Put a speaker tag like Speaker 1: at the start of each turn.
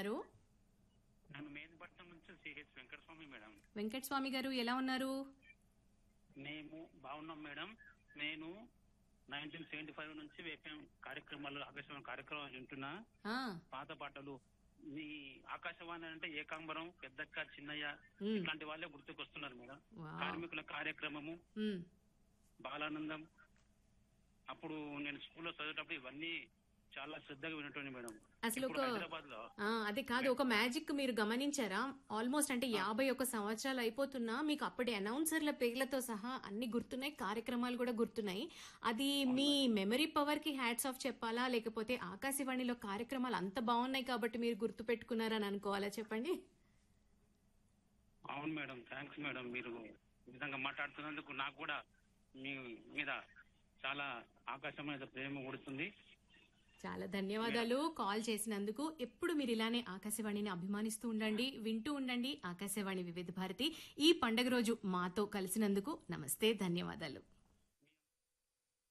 Speaker 1: మాట్లాడుతున్నారు
Speaker 2: నేను మేదిపట్నం నుంచి సిహెచ్ వెంకటస్వామి మేడం
Speaker 1: వెంకట స్వామి గారు ఎలా ఉన్నారు
Speaker 2: మేము బాగున్నాం మేడం నేను నైన్టీన్ సెవెంటీ ఫైవ్ నుంచి వేపం కార్యక్రమాలు ఆకాశవాణి కార్యక్రమాలు వింటున్నా
Speaker 1: ఆ,
Speaker 2: పాత పాటలు మీ ఆకాశవాణి అంటే ఏకాంబరం పెద్దక్క చిన్నయ్య
Speaker 1: ఉమ్,
Speaker 2: ఇట్లాంటి వాళ్ళే గుర్తుకొస్తున్నారు మేడం
Speaker 1: వావ్.
Speaker 2: కార్మికుల కార్యక్రమము
Speaker 1: ఉమ్,
Speaker 2: బాలానందం అప్పుడు నేను స్కూల్లో చదివేటప్పుడు ఇవన్నీ చాలా శ్రద్ధగా వినటోని మేడం
Speaker 1: అసలు
Speaker 2: ఇప్పుడు
Speaker 1: ఒక
Speaker 2: హైదరాబాద్ లో
Speaker 1: ఆ, అదే కాదు ఒక మ్యాజిక్ మీరు గమనించారా ఆల్మోస్ట్ అంటే యాభై ఒక సంవత్సరాలు అయిపోతున్నా మీకు అప్పటి అనౌన్సర్ల పేర్లతో సహా అన్ని గుర్తున్నాయి కార్యక్రమాలు కూడా గుర్తున్నాయి అది మీ మెమరీ పవర్ కి హ్యాట్స్ ఆఫ్ చెప్పాలా లేకపోతే ఆకాశవాణిలో కార్యక్రమాలు అంత బాగున్నాయి కాబట్టి మీరు గుర్తు పెట్టుకున్నారని అనుకోవాలా చెప్పండి
Speaker 2: అవును మేడం థ్యాంక్స్ మేడం మీరు ఈ విధంగా మాట్లాడుతున్నందుకు నాకు కూడా మీ మీద చాలా ఆకాశమైన ప్రేమ కొడుతుంది
Speaker 1: చాలా ధన్యవాదాలు కాల్ చేసినందుకు ఎప్పుడు మీరు ఇలానే ఆకాశవాణిని అభిమానిస్తూ ఉండండి వింటూ ఉండండి ఆకాశవాణి వివిధ భారతి ఈ పండగ రోజు మాతో కలిసినందుకు నమస్తే ధన్యవాదాలు